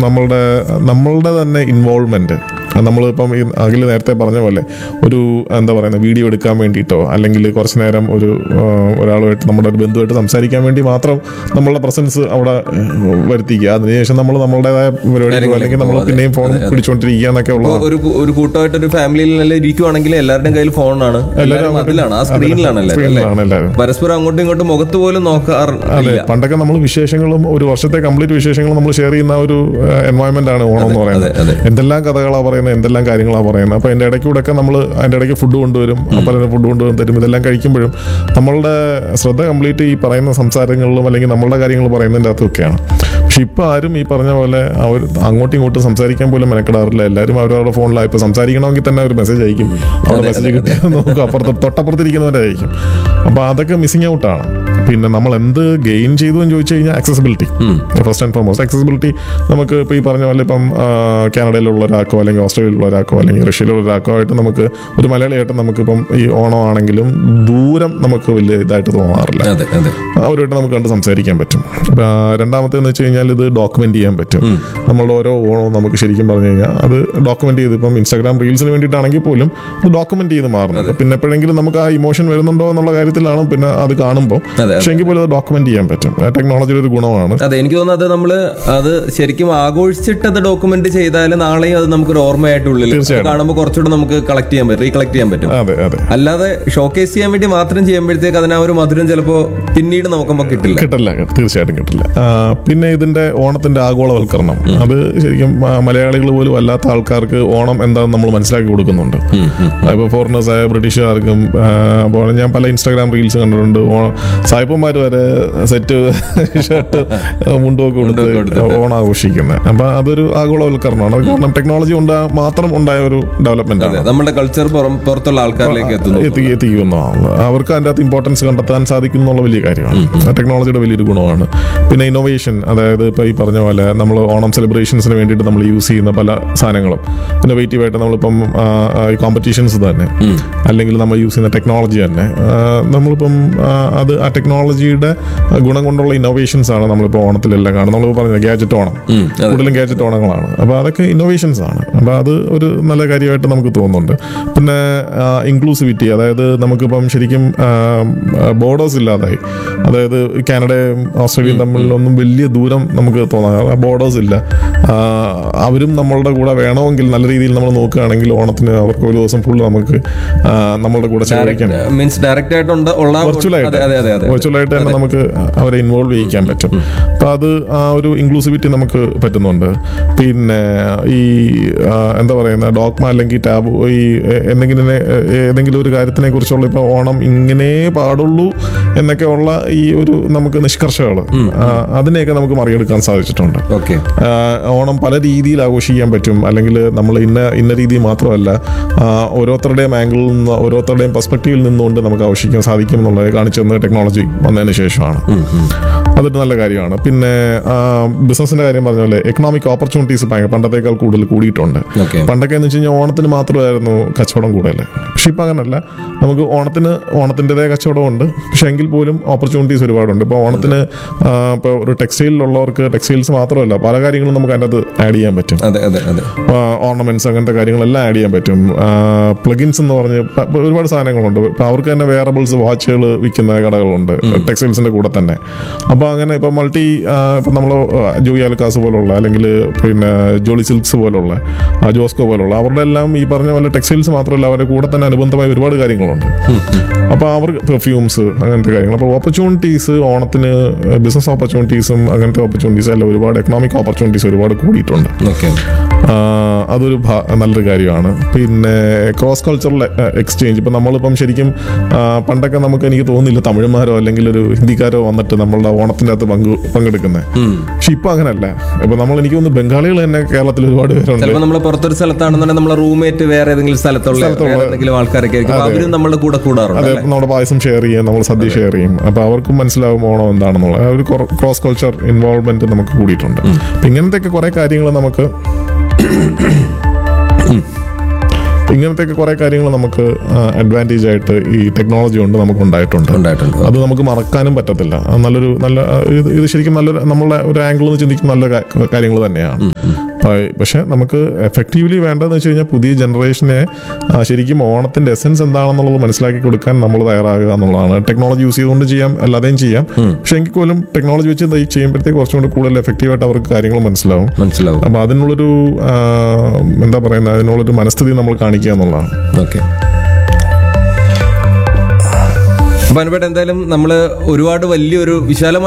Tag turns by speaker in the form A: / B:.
A: നമ്മളുടെ നമ്മളുടെ തന്നെ ഇൻവോൾവ്മെന്റ് നമ്മളിപ്പം ഈ അഖിൽ നേരത്തെ പറഞ്ഞ പോലെ ഒരു എന്താ പറയുന്നത് വീഡിയോ എടുക്കാൻ വേണ്ടിയിട്ടോ അല്ലെങ്കിൽ കുറച്ച് നേരം ഒരു ആ, ഒരാളുമായിട്ട് നമ്മുടെ ഒരു ബന്ധുവായിട്ട് സംസാരിക്കാൻ വേണ്ടി മാത്രം നമ്മളുടെ പ്രസൻസ് അവിടെ ഏഹ്, വരുത്തിക്കുക അതിനുശേഷം നമ്മൾ നമ്മളുടേതായ പരിപാടി അല്ലെങ്കിൽ നമ്മൾ പിന്നെയും ഫോൺ പിടിച്ചുകൊണ്ടിരിക്കുക എന്നൊക്കെ ഉള്ളതാണ്
B: ഒരു കു- ഒരു കൂട്ടമായിട്ട് ഒരു ഫാമിലിയിൽ നല്ല ഇരിക്കുവാണെങ്കിൽ എല്ലാവരുടെയും കയ്യിൽ ഫോണാണ് എല്ലാവരും അതിലാണ് ആ സ്ക്രീനിലാണ് എല്ലാവരും അല്ലേ?
A: സ്ക്രീനിലാണ് എല്ലാവരും
B: പരസ്പരം അങ്ങോട്ടും ഇങ്ങോട്ടും മുഖത്ത് പോലും
A: അതെ
B: നോക്കാറില്ല
A: പണ്ടൊക്കെ നമ്മൾ വിശേഷങ്ങളും ഒരു വർഷത്തെ കംപ്ലീറ്റ് വിശേഷങ്ങളും നമ്മൾ ഷെയർ ചെയ്യുന്ന ഒരു എൻവയോൺമെന്റ് ആണ് ഓണം എന്ന് പറയുന്നത്
B: അതെ, അതെ.
A: എന്തെല്ലാം കഥകളാണ് പറയുന്നത് എന്തെല്ലാം കാര്യങ്ങളാണ് പറയുന്നത് അപ്പോൾ അതിന്റെ ഇടയ്ക്കൂടെ ഒക്കെ നമ്മൾ അതിന്റെ ഇടയ്ക്ക് ഫുഡ് കൊണ്ടുവരും പലരും ഫുഡ് കൊണ്ടുവരും തരും ഇതെല്ലാം കഴിക്കുമ്പോഴും നമ്മളുടെ ശ്രദ്ധ കംപ്ലീറ്റ് ഈ പറയുന്ന സംസാരങ്ങളിലും അല്ലെങ്കിൽ നമ്മളുടെ കാര്യങ്ങൾ പറയുന്നതിൻ്റെ അകത്തൊക്കെയാണ് പക്ഷെ ഇപ്പൊ ആരും ഈ പറഞ്ഞ പോലെ അവർ അങ്ങോട്ടും ഇങ്ങോട്ടും സംസാരിക്കാൻ പോലും മെനക്കെടാറില്ല എല്ലാവരും അവരവരുടെ ഫോണിലായി ഇപ്പൊ സംസാരിക്കണമെങ്കിൽ തന്നെ ഒരു മെസ്സേജ് അയക്കും അവിടെ മെസ്സേജ് കിട്ടിയാൽ നോക്കും അപ്പുറത്ത് തൊട്ടപ്പുറത്തിരിക്കുന്നവരെ അയക്കും അപ്പൊ അതൊക്കെ മിസ്സിംഗ് ഔട്ടാണ് പിന്നെ നമ്മൾ എന്ത് ഗെയിൻ ചെയ്തു എന്ന് ചോദിച്ചു കഴിഞ്ഞാൽ accessibility first and foremost accessibility നമുക്ക് ഇപ്പോൾ ഈ പറഞ്ഞ പോലെ ഇപ്പം ആ, കാനഡയിലുള്ള ഒരാൾക്കോ അല്ലെങ്കിൽ ഓസ്ട്രേലിയയിലുള്ള ഒരാൾക്കോ അല്ലെങ്കിൽ റഷ്യയിലുള്ള ഒരാൾക്കോ ആയിട്ട് നമുക്ക് ഒരു മലയാളിയായിട്ട് നമുക്കിപ്പം ഈ ഓണം ആണെങ്കിലും ദൂരം നമുക്ക് വലിയ ഇതായിട്ട് തോന്നാറില്ല
B: അതെ അതെ
A: അവരുമായിട്ട് നമുക്ക് കണ്ട് സംസാരിക്കാൻ പറ്റും ആ, രണ്ടാമത്തേന്ന് വെച്ച് കഴിഞ്ഞാൽ ഇത് ഡോക്യുമെന്റ് ചെയ്യാൻ പറ്റും നമ്മളുടെ ഓരോ ഓണവും നമുക്ക് ശരിക്കും പറഞ്ഞു കഴിഞ്ഞാൽ അത് ഡോക്യുമെന്റ് ചെയ്ത് ഇപ്പം ഇൻസ്റ്റാഗ്രാം റീൽസിന് വേണ്ടിയിട്ടാണെങ്കിൽ പോലും അത് ഡോക്യുമെന്റ് ചെയ്ത് മാറുന്നത് പിന്നെ എപ്പോഴെങ്കിലും നമുക്ക് ആ ഇമോഷൻ വരുന്നുണ്ടോ എന്നുള്ള കാര്യത്തിലാണ് പിന്നെ അത് കാണുമ്പോൾ
B: അതെ.
A: പക്ഷെ എങ്കിൽ പോലും അത് ഡോക്യുമെന്റ് ചെയ്യാൻ പറ്റും ടെക്നോളജിയുടെ ഒരു ഗുണമാണ്
B: അതെ എനിക്ക് തോന്നുന്നത് അത് നമ്മള് അത് ശരിക്കും ആഘോഷിച്ചിട്ട് അത് ഡോക്യുമെന്റ് ചെയ്താൽ നാളെയും അത് നമുക്കൊരു ഓർമ്മയായിട്ട് ഉള്ളിൽ
A: തീർച്ചയായും.
B: കാണുമ്പോൾ കുറച്ചുകൂടെ നമുക്ക് കളക്ട് ചെയ്യാൻ പറ്റും റീകളക്ട് ചെയ്യാൻ പറ്റും
A: അതെ അതെ
B: അല്ലാതെ ഷോക്കേസ് ചെയ്യാൻ വേണ്ടി മാത്രം ചെയ്യുമ്പോഴത്തേക്ക് അതിന് ആ ഒരു മധുരം ചിലപ്പോ പിന്നീട് നമുക്കുമ്പോൾ കിട്ടില്ല
A: കിട്ടില്ല തീർച്ചയായിട്ടും കിട്ടില്ല ആ, പിന്നെ ഇതിന്റെ ഓണത്തിന്റെ ആഗോളവൽക്കരണം അത് ശരിക്കും മലയാളികൾ പോലും അല്ലാത്ത ആൾക്കാർക്ക് ഓണം എന്താണെന്ന് നമ്മൾ മനസ്സിലാക്കി കൊടുക്കുന്നുണ്ട് ഇപ്പോൾ ഫോറിനേഴ്സ് ആയ ബ്രിട്ടീഷുകാർക്കും ആ, അപ്പോൾ ഞാൻ പല ഇൻസ്റ്റാഗ്രാം റീൽസ് കണ്ടിട്ടുണ്ട് ഓ- സായിപ്പന്മാർ വരെ സെറ്റ് ഷർട്ട് മുണ്ടുമൊക്കെ കൊടുത്ത് ഓണം ആഘോഷിക്കുന്നത് അപ്പൊ അതൊരു ആഗോളവൽക്കരണമാണ് അത് കാരണം ടെക്നോളജി കൊണ്ട് മാത്രം ഉണ്ടായ ഒരു ഡെവലപ്മെന്റ് ആണ്
B: അതെ നമ്മുടെ കൾച്ചർ പുറത്തുള്ള ആൾക്കാരിലേക്ക് എത്തുന്നു
A: എത്തി- എത്തിക്കുന്നതാണ് അവർക്ക് അതിൻ്റെ അകത്ത് ഇമ്പോർട്ടൻസ് കണ്ടെത്താൻ സാധിക്കും എന്നുള്ള വലിയ കാര്യമാണ് ടെക്നോളജിയുടെ വലിയൊരു ഗുണമാണ് പിന്നെ ഇന്നോവേഷൻ അതായത് ഇപ്പോൾ ഈ പറഞ്ഞ പോലെ നമ്മൾ ഓണം സെലിബ്രേഷൻസിന് വേണ്ടിയിട്ട് നമ്മൾ യൂസ് ചെയ്യുന്ന പല സാധനങ്ങളും ഇന്നോവേറ്റീവ് ആയിട്ട് നമ്മളിപ്പം ആ, ആ, ഈ കോമ്പറ്റീഷൻസ് തന്നെ അല്ലെങ്കിൽ നമ്മൾ യൂസ് ചെയ്യുന്ന ടെക്നോളജി തന്നെ ആ, നമ്മളിപ്പം ആ, അത് ആ ടെക്നോളജിയുടെ ഗുണം കൊണ്ടുള്ള ഇന്നോവേഷൻസ് ആണ് നമ്മളിപ്പോൾ ഓണത്തിലെല്ലാം കാണുന്നത് നമ്മൾ പറഞ്ഞത് ഗാജറ്റ് ഓണം കൂടുതലും ഗാജറ്റ് ഓണങ്ങളാണ് അപ്പോൾ അതൊക്കെ ഇന്നോവേഷൻസ് ആണ് അപ്പോൾ അത് ഒരു നല്ല കാര്യമായിട്ട് നമുക്ക് തോന്നുന്നുണ്ട് പിന്നെ ഇൻക്ലൂസിവിറ്റി അതായത് നമുക്കിപ്പം ശരിക്കും ബോർഡേഴ്സ് ഇല്ലാതായി അതായത് കാനഡയും ഓസ്ട്രേലിയയും തമ്മിലൊന്നും വലിയ ദൂരം നമുക്ക് തോന്നാം ബോർഡേഴ്സ് ഇല്ല ആ, അവരും നമ്മളുടെ കൂടെ വേണമെങ്കിൽ നല്ല രീതിയിൽ നമ്മൾ നോക്കുകയാണെങ്കിൽ ഓണത്തിന് അവർക്ക് ഒരു ദിവസം ഫുള്ള് നമുക്ക് ആ, നമ്മളുടെ കൂടെ ചെലവഴിക്കാൻ
B: മീൻസ് ഡയറക്റ്റ് ആയിട്ട് ഉണ്ട്- ഉള്ള
A: വെർച്വലായിട്ട്
B: അതെ അതെ അതെ അതെ
A: വെർച്വലായിട്ട് തന്നെ നമുക്ക് അവരെ ഇൻവോൾവ് ചെയ്യിക്കാൻ പറ്റും അപ്പൊ അത് ആ ഒരു ഇൻക്ലൂസിവിറ്റി നമുക്ക് പറ്റുന്നുണ്ട് പിന്നെ ഈ ആ, എന്താ പറയുന്ന ഡോക്മ അല്ലെങ്കിൽ ടാബ് ഈ എ- എന്തെങ്കിലും എ- ഏതെങ്കിലും ഒരു കാര്യത്തിനെ കുറിച്ചുള്ള ഇപ്പൊ ഓണം ഇങ്ങനെ പാടുള്ളൂ എന്നൊക്കെ ഉള്ള ഈ ഒരു നമുക്ക് നിഷ്കർഷകൾ അതിനെയൊക്കെ നമുക്ക് മറികടക്കാൻ സാധിച്ചിട്ടുണ്ട്
B: ഓക്കെ
A: ആ, ഓണം പല രീതിയിൽ ആഘോഷിക്കാൻ പറ്റും അല്ലെങ്കിൽ നമ്മൾ ഇന്ന ഇന്ന രീതി മാത്രമല്ല ആ, ഓരോരുത്തരുടെയും ആംഗിളിൽ നിന്ന് ഓരോരുത്തരുടെയും പെർസ്പെക്റ്റീവിൽ നിന്നുകൊണ്ട് നമുക്ക് ആഘോഷിക്കാൻ സാധിക്കും എന്നുള്ളത് കാണിച്ചു തന്ന ടെക്നോളജി വന്നതിന് ശേഷമാണ് അതൊരു നല്ല കാര്യമാണ് പിന്നെ ബിസിനസിന്റെ കാര്യം പറഞ്ഞ പോലെ എക്കണോമിക് ഓപ്പർച്യൂണിറ്റീസ് പണ്ടത്തേക്കാൾ കൂടുതൽ കൂടിയിട്ടുണ്ട്
B: ഓക്കെ
A: പണ്ടൊക്കെ എന്ന് വെച്ച് കഴിഞ്ഞാൽ ഓണത്തിന് മാത്രമായിരുന്നു കച്ചവടം കൂടുതൽ പക്ഷെ ഇപ്പം അങ്ങനല്ല നമുക്ക് ഓണത്തിന് ഓണത്തിൻ്റെതായ കച്ചവടമുണ്ട് പക്ഷെ എങ്കിൽ പോലും ഓപ്പർച്യൂണിറ്റീസ് ഒരുപാടുണ്ട് ഇപ്പോൾ ഓണത്തിന് ഇപ്പോൾ ഒരു ടെക്സ്റ്റൈലിലുള്ളവർക്ക് ടെക്സ്റ്റൈൽസ് മാത്രമല്ല പല കാര്യങ്ങളും നമുക്ക് അതിനകത്ത് ആഡ് ചെയ്യാൻ പറ്റും
B: അതെ അതെ അതെ
A: ഓർണമെന്റ്സ് അങ്ങനത്തെ കാര്യങ്ങളെല്ലാം ആഡ് ചെയ്യാൻ പറ്റും പ്ലഗിൻസ് എന്ന് പറഞ്ഞ് പ- പ- ഒരുപാട് സാധനങ്ങളുണ്ട് ഇപ്പം അവർക്ക് തന്നെ വെയറബിൾസ് വാച്ചുകൾ വിൽക്കുന്ന കടകളുണ്ട് ടെക്സ്റ്റൈൽസിന്റെ കൂടെ തന്നെ അപ്പോൾ അങ്ങനെ ഇപ്പം മൾട്ടി ഇപ്പം നമ്മൾ ജോയി അൽക്കാസ് പോലുള്ള അല്ലെങ്കിൽ പിന്നെ ജോളി സിൽക്സ് പോലുള്ള ആ, ജോസ്കോ പോലുള്ള അവരുടെ എല്ലാം ഈ പറഞ്ഞ പോലെ ടെക്സ്റ്റൈൽസ് മാത്രമല്ല അവരുടെ കൂടെ തന്നെ അനുബന്ധമായ ഒരുപാട് കാര്യങ്ങളുണ്ട് അപ്പോൾ അവർ പെർഫ്യൂംസ് അങ്ങനത്തെ കാര്യങ്ങൾ അപ്പോൾ ഓപ്പർച്യൂണിറ്റീസ് ഓണത്തിന് ബിസിനസ് ഓപ്പർച്യൂണിറ്റീസും അങ്ങനത്തെ ഓപ്പർച്യൂണിറ്റീസ് അല്ല ഒരുപാട് എക്കണോമിക് ഓപ്പർച്യൂണിറ്റീസ് ഒരുപാട് കൂടിയിട്ടുണ്ട്
B: ഓക്കെ
A: ആ, അതൊരു ഭ- നല്ലൊരു കാര്യമാണ് പിന്നെ ക്രോസ് കൾച്ചറൽ എക്സ്ചേഞ്ച് ഇപ്പം നമ്മളിപ്പം ശരിക്കും ആ, പണ്ടൊക്കെ നമുക്ക് എനിക്ക് തോന്നുന്നില്ല തമിഴന്മാരോ അല്ലെങ്കിൽ ഒരു ഹിന്ദിക്കാരോ വന്നിട്ട് നമ്മളുടെ ഓണത്തിൻ്റെ അകത്ത് പങ്കു പങ്കെടുക്കുന്നത് പക്ഷെ ഇപ്പം അങ്ങനല്ല ഇപ്പം നമ്മൾ എനിക്ക് തോന്നുന്നു ബംഗാളികൾ തന്നെ കേരളത്തിൽ ഒരുപാട് പേരുണ്ട്
B: ചിലപ്പോൾ നമ്മൾ പുറത്തൊരു സ്ഥലത്താണെന്നുണ്ടെങ്കിൽ നമ്മളെ റൂംമേറ്റ് വേറെ ഏതെങ്കിലും സ്ഥലത്തുള്ള വേറെ ഏതെങ്കിലും ആൾക്കാരൊക്കെ ആയിരിക്കും അപ്പൊ അവരും നമ്മുടെ കൂടെ കൂടാറുണ്ട്
A: അതെ നമ്മുടെ പായസം ഷെയർ ചെയ്യും നമ്മൾ സദ്യ ഷെയർ ചെയ്യും അപ്പൊ അവർക്കും മനസ്സിലാവും ഓണം എന്താണെന്നുള്ളത് ആ ഒരു ക്രോസ് കൾച്ചർ ഇൻവോൾവ്മെന്റ് നമുക്ക് കൂടിയിട്ടുണ്ട് അപ്പൊ ഇങ്ങനത്തെ ഒക്കെ കുറെ കാര്യങ്ങൾ നമുക്ക് ഇങ്ങനത്തെയൊക്കെ കുറെ കാര്യങ്ങൾ നമുക്ക് അഡ്വാൻറ്റേജ് ആയിട്ട് ഈ ടെക്നോളജി കൊണ്ട് നമുക്ക് ഉണ്ടായിട്ടുണ്ട്
B: ഉണ്ടായിട്ടുണ്ട്
A: അത് നമുക്ക് മറക്കാനും പറ്റത്തില്ല അത് നല്ലൊരു നല്ല ഇത് ഇത് ശരിക്കും നല്ലൊരു നമ്മളെ ഒരു ആംഗിൾ നിന്ന് ചിന്തിക്കുന്ന നല്ല കാ- കാര്യങ്ങൾ തന്നെയാണ് പ- പക്ഷെ നമുക്ക് എഫക്റ്റീവ്ലി വേണ്ടതെന്ന് വെച്ച് കഴിഞ്ഞാൽ പുതിയ ജനറേഷനെ ആ, ശരിക്കും ഓണത്തിന്റെ എസൻസ് എന്താണെന്നുള്ളത് മനസ്സിലാക്കി കൊടുക്കാൻ നമ്മൾ തയ്യാറാകുക എന്നുള്ളതാണ് ടെക്നോളജി യൂസ് ചെയ്തുകൊണ്ട് ചെയ്യാം അല്ലാതെയും ചെയ്യാം പക്ഷെ എങ്കിൽ പോലും ടെക്നോളജി വെച്ച് ഇത് ചെയ്യുമ്പോഴത്തേക്ക് കുറച്ചും കൂടി കൂടുതൽ എഫക്റ്റീവായിട്ട് അവർക്ക് കാര്യങ്ങൾ മനസ്സിലാവും
B: മനസ്സിലാവും
A: അപ്പൊ അതിനുള്ളൊരു ആ, എന്താ പറയുന്നത് അതിനുള്ളൊരു മനസ്ഥിതി നമ്മൾ കാണിക്കുക എന്നുള്ളതാണ്
B: ഓക്കെ അപ്പൊ അനുപേട്ട എന്തായാലും നമ്മള് ഒരുപാട് വലിയൊരു വിശാലമായ